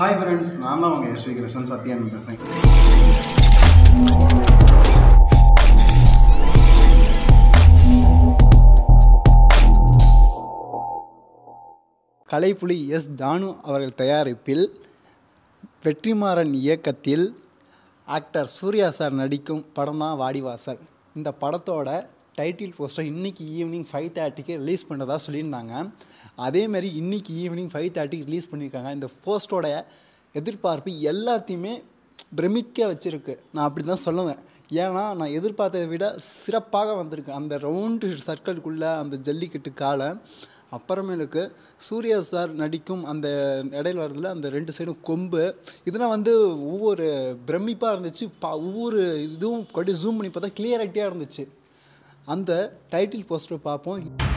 hi friends நான் தான் உங்கள் ஸ்ரீ கிருஷ்ணன் சத்யன் பேசுகிறேன் கலைப்புலி எஸ் தானு அவர்கள் தயாரிப்பில் வெற்றிமாறன் இயக்கத்தில் ஆக்டர் சூர்யா சார் நடிக்கும் படம் தான் வாடிவாசல் இந்த படத்தோட டைட்டில் போஸ்டர் இன்றைக்கி ஈவினிங் ஃபைவ் தேர்ட்டிக்கு ரிலீஸ் பண்ணுறதா சொல்லியிருந்தாங்க அதேமாரி இன்றைக்கி ஈவினிங் ஃபைவ் தேர்ட்டிக்கு ரிலீஸ் பண்ணியிருக்காங்க இந்த போஸ்டோட எதிர்பார்ப்பு எல்லாத்தையுமே பிரமிக்க வச்சுருக்கு நான் அப்படி தான் சொல்லுவேன் ஏன்னா நான் எதிர்பார்த்ததை விட சிறப்பாக வந்திருக்கு அந்த ரவுண்டு சர்க்கிள்குள்ளே அந்த ஜல்லிக்கட்டு காலை அப்புறமேலுக்கு சூர்யா சார் நடிக்கும் அந்த இடையில வரதுல அந்த ரெண்டு சைடும் கொம்பு இதெல்லாம் வந்து ஒவ்வொரு பிரமிப்பாக இருந்துச்சு பா ஒவ்வொரு இதுவும் கொடி ஜூம் பண்ணி பார்த்தா கிளியரிட்டியாக இருந்துச்சு அந்த டைட்டில் போஸ்டர் பார்ப்போம்